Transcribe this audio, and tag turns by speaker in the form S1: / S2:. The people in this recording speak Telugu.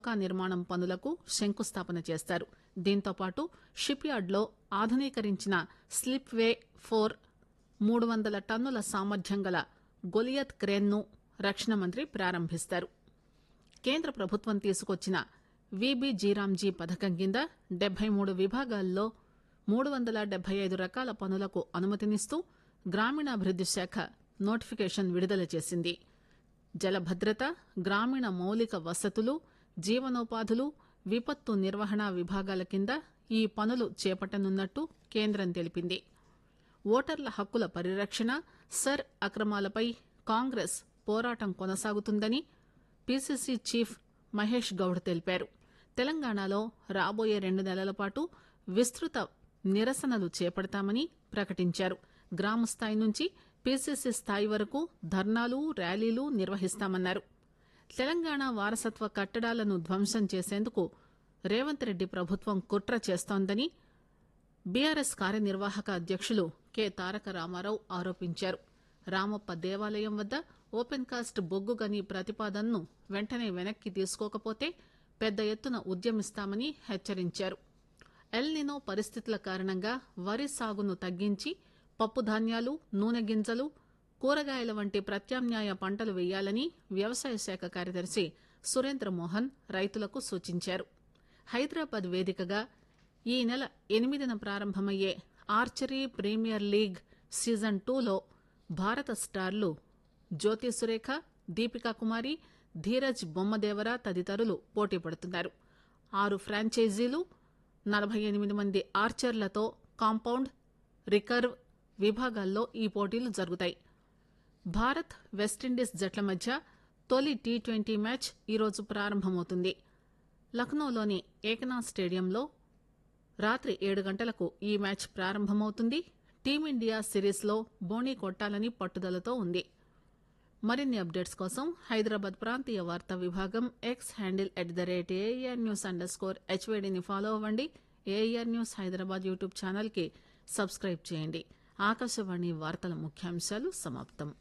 S1: నౌకా నిర్మాణం పనులకు శంకుస్థాపన చేస్తారు దీంతో పాటు షిప్ యార్డులో ఆధునీకరించిన స్లిప్ వే ఫోర్ మూడు వందల టన్నుల సామర్థ్యం గల గొలియత్ క్రేన్ను రక్షణ మంత్రి ప్రారంభిస్తారు కేంద్ర ప్రభుత్వం తీసుకొచ్చిన వీబీ జీరాంజీ పథకం కింద డెబ్బై మూడు విభాగాల్లో మూడు వందల డెబ్బై ఐదు రకాల పనులకు అనుమతినిస్తూ గ్రామీణాభివృద్ది శాఖ నోటిఫికేషన్ విడుదల చేసింది జలభద్రత గ్రామీణ మౌలిక వసతులు జీవనోపాధులు విపత్తు నిర్వహణ విభాగాల కింద ఈ పనులు చేపట్టనున్నట్టు కేంద్రం తెలిపింది ఓటర్ల హక్కుల పరిరక్షణ సర్ అక్రమాలపై కాంగ్రెస్ పోరాటం కొనసాగుతుందని పీసీసీ చీఫ్ మహేష్ గౌడ్ తెలిపారు తెలంగాణలో రాబోయే రెండు నెలల పాటు విస్తృత నిరసనలు చేపడతామని ప్రకటించారు గ్రామ స్థాయి నుంచి పీసీసీ స్థాయి వరకు ధర్నాలు ర్యాలీలు నిర్వహిస్తామన్నారు తెలంగాణ వారసత్వ కట్టడాలను ధ్వంసం చేసేందుకు రేవంత్ రెడ్డి ప్రభుత్వం కుట్ర చేస్తోందని బీఆర్ఎస్ కార్యనిర్వాహక అధ్యక్షులు కె తారక రామారావు ఆరోపించారు రామప్ప దేవాలయం వద్ద ఓపెన్ కాస్ట్ బొగ్గు గని ప్రతిపాదనను వెంటనే వెనక్కి తీసుకోకపోతే పెద్ద ఎత్తున ఉద్యమిస్తామని హెచ్చరించారు ఎల్నినో పరిస్థితుల కారణంగా వరి సాగును తగ్గించి పప్పు ధాన్యాలు నూనె గింజలు కూరగాయల వంటి ప్రత్యామ్నాయ పంటలు వేయాలని వ్యవసాయ శాఖ కార్యదర్శి సురేంద్ర మోహన్ రైతులకు సూచించారు హైదరాబాద్ వేదికగా ఈ నెల ఎనిమిదిన ప్రారంభమయ్యే ఆర్చరీ ప్రీమియర్ లీగ్ సీజన్ టూలో భారత స్టార్లు జ్యోతి సురేఖ దీపికా కుమారి ధీరజ్ బొమ్మదేవర తదితరులు పోటీ పడుతున్నారు ఆరు ఫ్రాంచైజీలు నలభై ఎనిమిది మంది ఆర్చర్లతో కాంపౌండ్ రికర్వ్ విభాగాల్లో ఈ పోటీలు జరుగుతాయి భారత్ వెస్టిండీస్ జట్ల మధ్య తొలి టీ ట్వంటీ మ్యాచ్ ఈరోజు ప్రారంభమవుతుంది లక్నోలోని ఏకనాథ్ స్టేడియంలో రాత్రి ఏడు గంటలకు ఈ మ్యాచ్ ప్రారంభమవుతుంది టీమిండియా సిరీస్లో బోణీ కొట్టాలని పట్టుదలతో ఉంది మరిన్ని అప్డేట్స్ కోసం హైదరాబాద్ ప్రాంతీయ వార్తా విభాగం X handle at the rate A R news underscore హెచ్వేడిని ఫాలో అవ్వండి ఏఆర్ న్యూస్ హైదరాబాద్ యూట్యూబ్ ఛానల్కి సబ్స్క్రైబ్ చేయండి ఆకాశవాణి వార్తల ముఖ్యాంశాలు సమాప్తం